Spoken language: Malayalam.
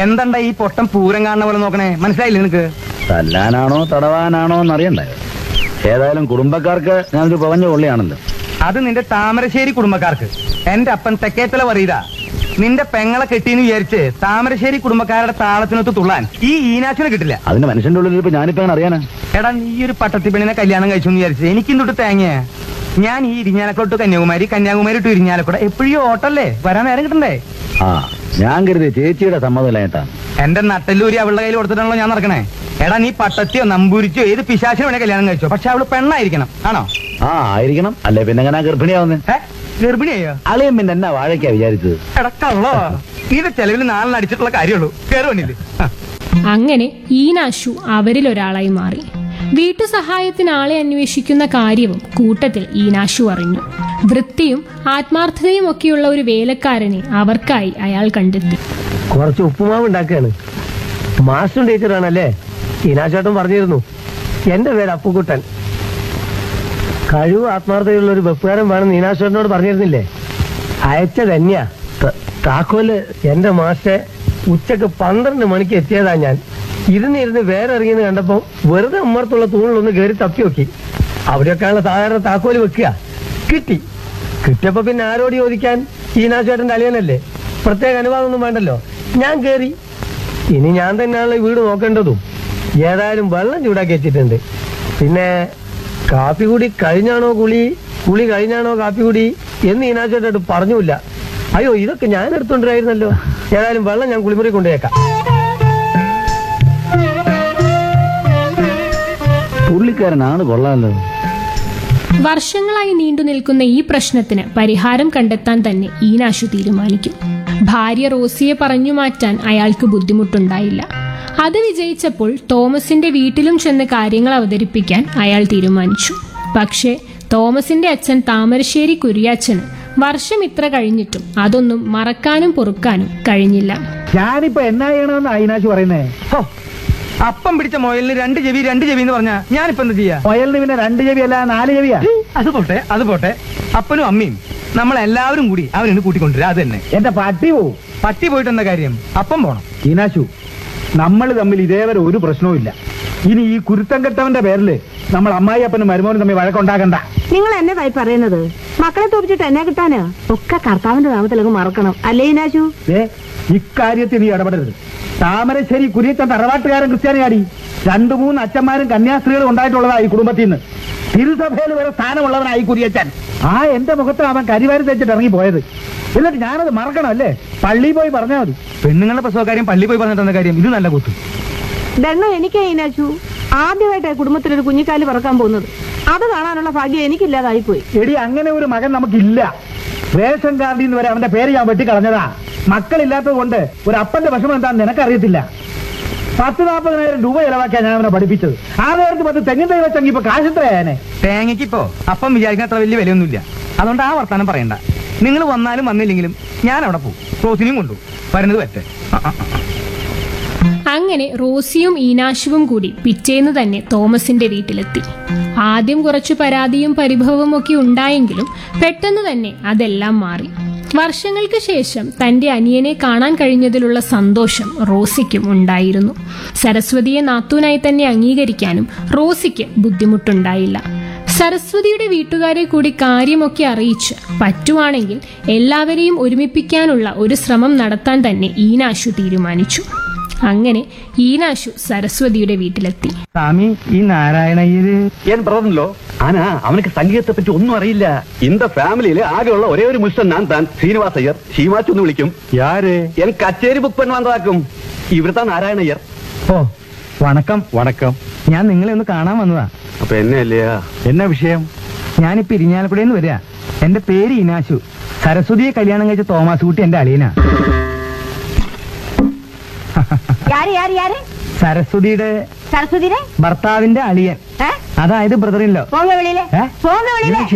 എന്തണ്ട ഈ പൊട്ടം പൂരം കാണുന്ന പോലെ നോക്കണേ മനസ്സിലായില്ലേ നിനക്ക് തല്ലാനാണോ തടവാനാണോ എന്നറിയണ്ടേ ഏതായാലും കുടുംബക്കാർക്ക് ഞാനൊരു പവഞ്ഞ കൊള്ളിയാണല്ലോ അത് നിന്റെ താമരശ്ശേരി കുടുംബക്കാർക്ക് എന്റെ അപ്പൻ തെക്കേത്തല പറയതാ നിന്റെ പെങ്ങളെ കെട്ടിന്ന് വിചാരിച്ച് താമരശ്ശേരി കുടുംബക്കാരുടെ താളത്തിനൊത്ത് തുള്ളാൻ ഈ ഈനാശിനെ കിട്ടില്ല അതിന് മനുഷ്യന്റെ ഉള്ളിൽ ഇപ്പൊ ഞാനിപ്പോ എങ്ങനെ അറിയാനാ എടാ നീ ഒരു പട്ടത്തി പെണ്ണിനെ കല്യാണം കഴിച്ചു എന്ന് വിചാരിച്ചു എനിക്കും തൊട്ട് തേങ്ങ ഞാൻ ഈ ഇരിഞ്ഞാലക്കോട്ട് കന്യാകുമാരി കന്യാകുമാരി ടു ഇരിഞ്ഞാലക്കോട് എപ്പോഴും ഓട്ടല്ലേ വരാൻ നേരം കിട്ടണ്ടേ ആ ഞാൻ കരുതി ചേച്ചിയുടെ സമ്മതമില്ല ഏട്ടാ എന്റെ നട്ടല്ലൂരി അവളുടെ കയ്യിൽ കൊടുത്തിട്ടാണല്ലോ ഞാൻ നടക്കണേ എടാ നീ പട്ടത്തിയോ നമ്പൂരിച്ചോ ഏത് പിശാശിനെ വേണേ കല്യാണം കഴിച്ചോ പക്ഷെ അവള് പെണ്ണായിരിക്കണം ആണോ ആ ആയിരിക്കണം അല്ലേ പിന്നെ എങ്ങനെ ഗർഭിണിയാവുന്നേ ഏ ഗർഭിണിയോ അളിയൻ പിന്നെ എന്നാ വാഴയ്ക്കാ വിചാരിച്ചത് എടാ കള്ളോ ഇത് ചെലവിൽ നാലിന് അടിച്ചിട്ടുള്ള കാര്യമുള്ളൂ കേറുവണ്ണില്ലേ അങ്ങനെ ഈനാശു അവരിൽ ഒരാളായി മാറി വീട്ടു സഹായത്തിന് ആളെ അന്വേഷിക്കുന്ന കാര്യവും കൂട്ടത്തിൽ ഈനാശു അറിഞ്ഞു വൃത്തിയും ആത്മാർത്ഥതയും ഒക്കെയുള്ള ഒരു വേലക്കാരനെ അവർക്കായി അയാൾ കണ്ടെത്തി കുറച്ച് ഉപ്പുമാവ് ഉണ്ടാക്കുകയാണ് മാസ്റ്റർ ടീച്ചറാണല്ലേ ഈനാശേട്ടൻ പറഞ്ഞിരുന്നു എന്റെ പേര് അപ്പുക്കുട്ടൻ കഴിവ് ആത്മാർത്ഥതയുള്ള ഒരു വെപ്പുകാരൻ വേണം ഈനാശേട്ടനോട് പറഞ്ഞിരുന്നില്ലേ അയച്ച തന്നെയാ ത- താക്കോല് എന്റെ മാസ്റ്റെ ഉച്ചക്ക് പന്ത്രണ്ട് മണിക്ക് എത്തിയതാ ഞാൻ ഇരുന്നിരുന്ന് വേറെ ഇറങ്ങിയെന്ന് കണ്ടപ്പോ വെറുതെ ഉമ്മർത്തുള്ള തൂണിലൊന്ന് കയറി തപ്പി നോക്കി അവിടെയൊക്കെയാണ് സാധാരണ താക്കോല് വെക്കുക കിട്ടി കിട്ടിയപ്പോ പിന്നെ ആരോട് ചോദിക്കാൻ ഈനാശേട്ടന്റെ അളിയനല്ലേ പ്രത്യേക അനുവാദമൊന്നും വേണ്ടല്ലോ ഞാൻ കേറി ഇനി ഞാൻ തന്നെയാണല്ലോ ഈ വീട് നോക്കേണ്ടതും ഏതായാലും വെള്ളം ചൂടാക്കി വെച്ചിട്ടുണ്ട് പിന്നെ കാപ്പി കൂടി കഴിഞ്ഞാണോ കുളി കുളി കഴിഞ്ഞാണോ കാപ്പി കൂടി എന്ന് ഈനാശേട്ടായിട്ട് പറഞ്ഞില്ല അയ്യോ ഇതൊക്കെ ഞാൻ എടുത്തോണ്ടിരായിരുന്നല്ലോ ഏതായാലും വെള്ളം ഞാൻ കുളിമുറി കൊണ്ടുപോയേക്കാം പുള്ളിക്കാരനാണ് കൊള്ളാമല്ലോ വർഷങ്ങളായി നീണ്ടു നിൽക്കുന്ന ഈ പ്രശ്നത്തിന് പരിഹാരം കണ്ടെത്താൻ തന്നെ ഈനാശു തീരുമാനിക്കും ഭാര്യ റോസിയെ പറഞ്ഞു മാറ്റാൻ അയാൾക്ക് ബുദ്ധിമുട്ടുണ്ടായില്ല അത് വിജയിച്ചപ്പോൾ തോമസിന്റെ വീട്ടിലും ചെന്ന് കാര്യങ്ങൾ അവതരിപ്പിക്കാൻ അയാൾ തീരുമാനിച്ചു പക്ഷേ തോമസിന്റെ അച്ഛൻ താമരശ്ശേരി കുര്യാച്ചന് വർഷം ഇത്ര കഴിഞ്ഞിട്ടും അതൊന്നും മറക്കാനും പൊറുക്കാനും കഴിഞ്ഞില്ല ഞാനിപ്പോ എന്നാ ചെയ്യണമെന്ന് അയിനാശ് പറയുന്നേ ഹോ, അപ്പം പിടിച്ച മുയലിന് രണ്ട് ചെവി രണ്ട് ചെവി എന്ന് പറഞ്ഞാ ഞാനിപ്പോ എന്താ ചെയ്യാ മുയലിന് പിന്നെ രണ്ട് ചെവി അല്ല നാല് ചെവിയാ അത് പോട്ടെ അത് പോട്ടെ അപ്പനും അമ്മയും നമ്മളെല്ലാവരും കൂടി അവനെ കൂട്ടിക്കൊണ്ടുവരാ അത് തന്നെ എന്റെ പട്ടി പോവും പട്ടി പോയിട്ട് എന്താ കാര്യം അപ്പം പോണം ഈനാശു നമ്മൾ തമ്മിൽ ഇതേവരെ ഒരു പ്രശ്നവും ഇല്ല ഇനി ഈ കുരുത്തം കെട്ടവന്റെ പേരില് നമ്മൾ അമ്മായി അപ്പനും മരുമോനും തമ്മിൽ വഴക്കുണ്ടാക്കണ്ട നിങ്ങൾ എന്നതായി പറയുന്നത് മക്കളെ തോപ്പിച്ചിട്ട് എന്നെ കിട്ടാന് ഒക്കെ കർത്താവിന്റെ നാമത്തിലങ്ങ് മറക്കണം അല്ലേ ഇനാശു ദേ, ഇക്കാര്യത്തിൽ നീ ഇടപെടരുത് താമരശ്ശേരി കുര്യച്ചൻ തറവാട്ടുകാരൻ ക്രിസ്ത്യാനിയാടി രണ്ടു മൂന്ന് അച്ഛന്മാരും കന്യാസ്ത്രീകളും ഉണ്ടായിട്ടുള്ളതാ ഈ കുടുംബത്തിൽ നിന്ന് തിരുസഭയിൽ വരെ സ്ഥാനമുള്ളവനായി കുര്യച്ചൻ ആ എന്റെ മുഖത്ത് അവൻ കരിവാരി തെച്ചിട്ട് ഇറങ്ങി പോയത് എന്നിട്ട് ഞാനത് മറക്കണം അല്ലേ പള്ളിയിൽ പോയി പറഞ്ഞാൽ മതി പെണ്ണുങ്ങളുടെ പ്രസവകാര്യം പള്ളി പോയി പറഞ്ഞിട്ട് എന്താ കാര്യം ഇത് നല്ല കുത്തു ദണ്ണ എനിക്കാ ഇനാശു ആദ്യമായിട്ടാണ് കുടുംബത്തിലൊരു കുഞ്ഞിക്കാല് പറക്കാൻ പോകുന്നത് അത് കാണാനുള്ള ഭാഗ്യം എനിക്കില്ലാതായിപ്പോയി എടി അങ്ങനെ ഒരു മകൻ നമുക്കില്ല റേഷൻ കാർഡിൽ നിന്ന് വരെ അവന്റെ പേര് ഞാൻ വെട്ടിക്കളഞ്ഞതാ മക്കളില്ലാത്തത് കൊണ്ട് ഒരു അപ്പന്റെ വിഷമം എന്താണെന്ന് നിനക്കറിയത്തില്ല പത്ത് നാൽപ്പതിനായിരം രൂപ ചെലവാക്കിയാണ് ഞാൻ അവനെ പഠിപ്പിച്ചത് ആ നേരത്ത് പത്ത് തെങ്ങിൻ തൈ വെച്ചെങ്കിൽ ഇപ്പൊ കാശത്രയാനെ തേങ്ങയ്ക്ക് ഇപ്പോ അപ്പം വിചാരിക്കുന്ന അത്ര വലിയ വിലയൊന്നുമില്ല അതുകൊണ്ട് ആ വർത്താനം പറയണ്ട നിങ്ങൾ വന്നാലും വന്നില്ലെങ്കിലും ഞാൻ അവിടെ പോകും റോസിനെയും കൊണ്ടു വരുന്നത് പറ്റേ ആ, ആ, ആ. അങ്ങനെ റോസിയും ഈനാശുവും കൂടി പിറ്റേന്ന് തന്നെ തോമസിന്റെ വീട്ടിലെത്തി ആദ്യം കുറച്ചു പരാതിയും പരിഭവവും ഒക്കെ ഉണ്ടായെങ്കിലും പെട്ടെന്ന് തന്നെ അതെല്ലാം മാറി വർഷങ്ങൾക്ക് ശേഷം തന്റെ അനിയനെ കാണാൻ കഴിഞ്ഞതിലുള്ള സന്തോഷം റോസിക്കും ഉണ്ടായിരുന്നു സരസ്വതിയെ നാത്തൂനായി തന്നെ അംഗീകരിക്കാനും റോസിക്ക് ബുദ്ധിമുട്ടുണ്ടായില്ല സരസ്വതിയുടെ വീട്ടുകാരെ കൂടി കാര്യമൊക്കെ അറിയിച്ച് പറ്റുവാണെങ്കിൽ എല്ലാവരെയും ഒരുമിപ്പിക്കാനുള്ള ഒരു ശ്രമം നടത്താൻ തന്നെ ഈനാശു തീരുമാനിച്ചു അങ്ങനെ ഈനാശു സരസ്വതിയുടെ വീട്ടിലെത്തി സ്വാമി ഈ നാരായണയ്യര് என் பிரதன்லோ ஆனா அவனுக்கு சங்கீதத்தை பற்றி ஒன்னும் அறியிല്ല இந்த ஃபேமிலியில ஆகെയുള്ള ഒരേ ഒരു മുഷ്ടൻ ഞാൻ താൻ ശ്രീനിവാസ് അയ്യർ ഷീമാച്ചു എന്ന് വിളിക്കും യാര് എൻ കച്ചേരി ബുക്ക് പണി വന്നതാക്കും ഇവിടുത്തെ നാരായണയ്യർ ഓ വണക്കം വണക്കം ഞാൻ നിങ്ങളെ ഒന്ന് കാണാൻ വന്നതാ അപ്പൊ എന്നെ അല്ലയാ എന്നാ വിഷയം ഞാനിപ്പോ ഇരിഞ്ഞാലക്കുടയിൽ വരിക എന്റെ പേര് ഇനാശു സരസ്വതിയെ കല്യാണം കഴിച്ച തോമാസ് കുട്ടി എന്റെ അളിയനാ യാര് യാര് യാര് സരസ്വതിയുടെ സരസ്വതിനെ ഭർത്താവിന്റെ അളിയൻ ഏ അതായത് ബ്രദറില്ലോ പോങ്ക വെളിയിലെ ഏ? പോങ്ക വെളിയിലെ